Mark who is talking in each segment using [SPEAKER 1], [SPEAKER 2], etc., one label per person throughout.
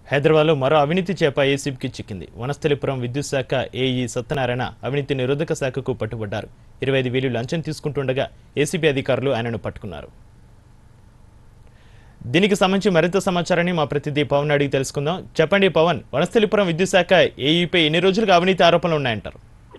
[SPEAKER 1] హైదరాబాద్లో మరో అవినీతి చేప ఏసీబీకి చిక్కింది వనస్థలిపురం విద్యుత్ శాఖ ఏఈ సత్యనారాయణ అవినీతి నిరోధక శాఖకు పట్టుబడ్డారు ఇరవై ఐదు వేలు లంచం తీసుకుంటుండగా ఏసీబీ అధికారులు ఆయనను పట్టుకున్నారు దీనికి సంబంధించి మరింత సమాచారాన్ని మా ప్రతినిధి పవన్ అడిగి తెలుసుకుందాం చెప్పండి పవన్ వనస్థలిపురం విద్యుత్ శాఖ ఏఈపై ఎన్ని రోజులుగా అవినీతి ఆరోపణలు ఉన్నాయంటారు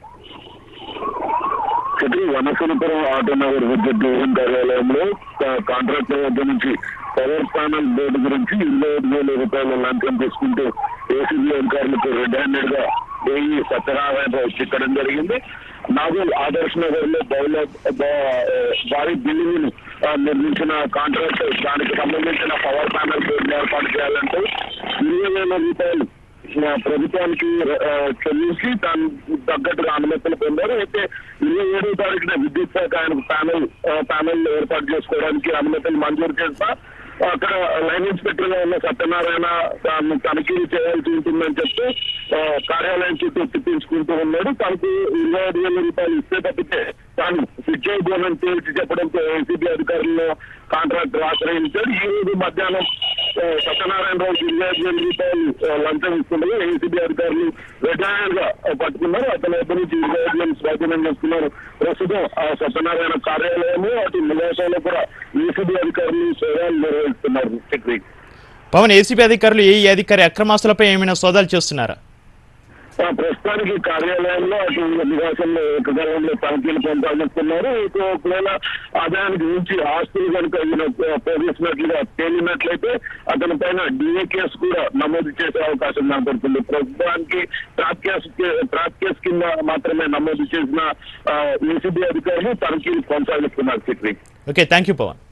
[SPEAKER 2] శ్రీ వనసనపురం ఆటోనగర్ విద్యుత్ డివిజన్ కార్యాలయంలో కా- కాంట్రాక్టర్ వద్ద నుంచి పవర్ ప్యానల్ బోర్డు గురించి ఇరవై ఐదు వేల రూపాయల లంచం తీసుకుంటూ ఏసీబీ అధికారులకు రెడ్ హ్యాండెడ్ గా ఏఈ సత్యనారాయణ చిక్కడం జరిగింది నాగోల్ ఆదర్శ్ నగర్ లో బౌల బా- భారీ బిల్డింగ్ నిర్మించిన కాంట్రాక్టర్ దానికి సంబంధించిన పవర్ ప్యానల్ బోర్డు ఏర్పాటు చేయాలంటే ఇరవై వేల రూపాయలు ఆ, ప్రభుత్వానికి ఆ, చెల్లించి దాని తగ్గట్టుగా అనుమతులు పొందారు అయితే ఇరవై ఏడో తారీఖున విద్యుత్ శాఖ ఆయనకు ప్యానల్ ఆ, ప్యానల్ ఏర్పాటు చేసుకోవడానికి అనుమతులు మంజూరు చేస్తా అక్కడ లైన్ ఇన్స్పెక్టర్ గా ఉన్న సత్యనారాయణ తాను తనిఖీలు చేయాల్సి ఉంటుందని చెప్తూ ఆ, కార్యాలయం చుట్టూ తిప్పించుకుంటూ ఉన్నాడు తనకు ఇరవై ఐదు వేల రూపాయలు ఇస్తే తప్పితే తాను స్విచ్ అయిపోనని తేల్చి చెప్పడంతో ఏసీబీ అధికారులను కాంట్రాక్టర్ ఆశ్రయించాడు ఈ రోజు మధ్యాహ్నం ఆ, సత్యనారాయణ రావు ఇరవై ఐదు వేల రూపాయలు ఆ, లంచం ఇస్తుండగా ఏసీబీ అధికారులు రిటైర్ గా ఆ, పట్టుకున్నారు అతని వద్ద నుంచి ఇరవై ఐదు వేలు స్వాధీనం చేస్తున్నారు ప్రస్తుతం ఆ సత్యనారాయణ కార్యాలయము అటు నివాసంలో కూడా ఏసీబీ అధికారులు సేవలు నిర్వహిస్తున్నారు చక్రి
[SPEAKER 1] పవన్ ఏసీబీ అధికారులు ఏఈ అధికారి అక్రమాస్తులపై ఏమైనా సోదాలు చేస్తున్నారా
[SPEAKER 2] ఆ, ప్రస్తుతానికి కార్యాలయంలో అటు నివాసంలో ఏకకాలంలో తనిఖీలు కొనసాగిస్తున్నారు ఇక ఒకవేళ ఆదాయానికి మించి ఆస్తులు కనుక ఈయన పోగేసినట్లుగా తేలినట్లయితే అతని పైన డిఏ కేసు కూడా నమోదు చేసే అవకాశం కనపడుతుంది ప్రస్తుతానికి ట్రాప్ కేసు ట్రాప్ కేసు కింద మాత్రమే నమోదు చేసిన ఏసీబీ అధికారులు తనిఖీలు కొనసాగిస్తున్నారు సిక్రీ
[SPEAKER 1] ఓకే థ్యాంక్ యూ పవన్